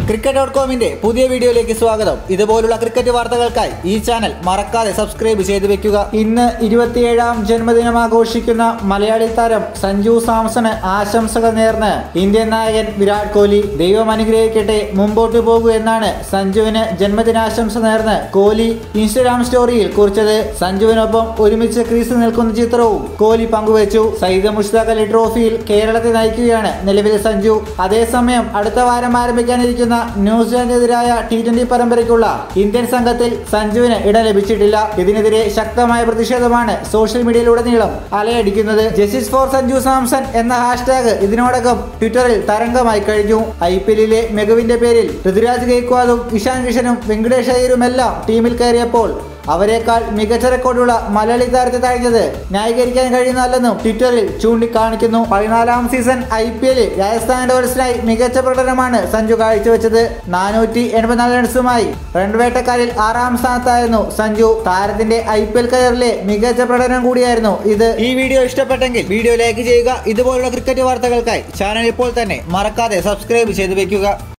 cricket dot കോമിന്റെ പുതിയ വീഡിയോയിലേക്ക് സ്വാഗതം ഇതുപോലുള്ള ക്രിക്കറ്റ് വാർത്തകൾക്കായി ഈ ചാനൽ മറക്കാതെ സബ്സ്ക്രൈബ് ചെയ്തു വെക്കുക ഇന്ന് ഇരുപത്തിയേഴാം ജന്മദിനം ആഘോഷിക്കുന്ന മലയാളി താരം സഞ്ജു സാംസണ് ആശംസകൾ നേർന്ന് ഇന്ത്യൻ നായകൻ വിരാട് കോഹ്ലി ദൈവം അനുഗ്രഹിക്കട്ടെ മുമ്പോട്ട് പോകൂ എന്നാണ് സഞ്ജുവിന് ജന്മദിനാശംസ നേർന്ന് കോഹ്ലി ഇൻസ്റ്റഗ്രാം സ്റ്റോറിയിൽ കുറിച്ചത് സഞ്ജുവിനൊപ്പം ഒരുമിച്ച് ക്രീസിൽ നിൽക്കുന്ന ചിത്രവും കോഹ്ലി പങ്കുവച്ചു സയ്യിദ് മുഷ്താഖ് അലി ട്രോഫിയിൽ കേരളത്തെ നയിക്കുകയാണ് നിലവിലെ സഞ്ജു അതേസമയം അടുത്ത വാരം ആരംഭിക്കാനിരിക്കുന്ന ന്യൂസിലാൻഡിനെതിരായ ടി ട്വന്റി പരമ്പരയ്ക്കുള്ള ഇന്ത്യൻ സംഘത്തിൽ സഞ്ജുവിന് ഇടം ലഭിച്ചിട്ടില്ല ഇതിനെതിരെ ശക്തമായ പ്രതിഷേധമാണ് സോഷ്യൽ മീഡിയയിലുടനീളം അലയടിക്കുന്നത് ജസ്റ്റിസ് ഫോർ സഞ്ജു സാംസൺ എന്ന ഹാഷ്ടാഗ് ഇതിനോടകം ട്വിറ്ററിൽ തരംഗമായി കഴിഞ്ഞു ഐ പി എല്ലിലെ മികവിന്റെ പേരിൽ ഋതുരാജ് ഗെയ്ക്വാദും ഇഷാൻ കിഷനും വെങ്കടേഷ് അയ്യരുമെല്ലാം ടീമിൽ കയറിയപ്പോൾ അവരെക്കാൾ മികച്ച റെക്കോർഡുള്ള മലയാളി താരത്തെ തഴഞ്ഞത് ന്യായീകരിക്കാൻ കഴിയുന്നതല്ലെന്നും ട്വിറ്ററിൽ ചൂണ്ടിക്കാണിക്കുന്നു പതിനാലാം സീസൺ ഐ പി എല്ലിൽ രാജസ്ഥാൻ റോയൽസിനായി മികച്ച പ്രകടനമാണ് സഞ്ജു കാഴ്ചവെച്ചത് നാനൂറ്റി എൺപത്തിനാല് റൺസുമായി റൺവേട്ടക്കാരിൽ ആറാം സ്ഥാനത്തായിരുന്നു സഞ്ജു താരത്തിന്റെ ഐ പി എൽ കരിയറിലെ മികച്ച പ്രകടനം കൂടിയായിരുന്നു ഇത് ഈ വീഡിയോ ഇഷ്ടപ്പെട്ടെങ്കിൽ വീഡിയോ ലൈക്ക് ചെയ്യുക ഇതുപോലുള്ള ക്രിക്കറ്റ് വാർത്തകൾക്കായി ചാനൽ ഇപ്പോൾ തന്നെ മറക്കാതെ സബ്സ്ക്രൈബ് ചെയ്തു വെക്കുക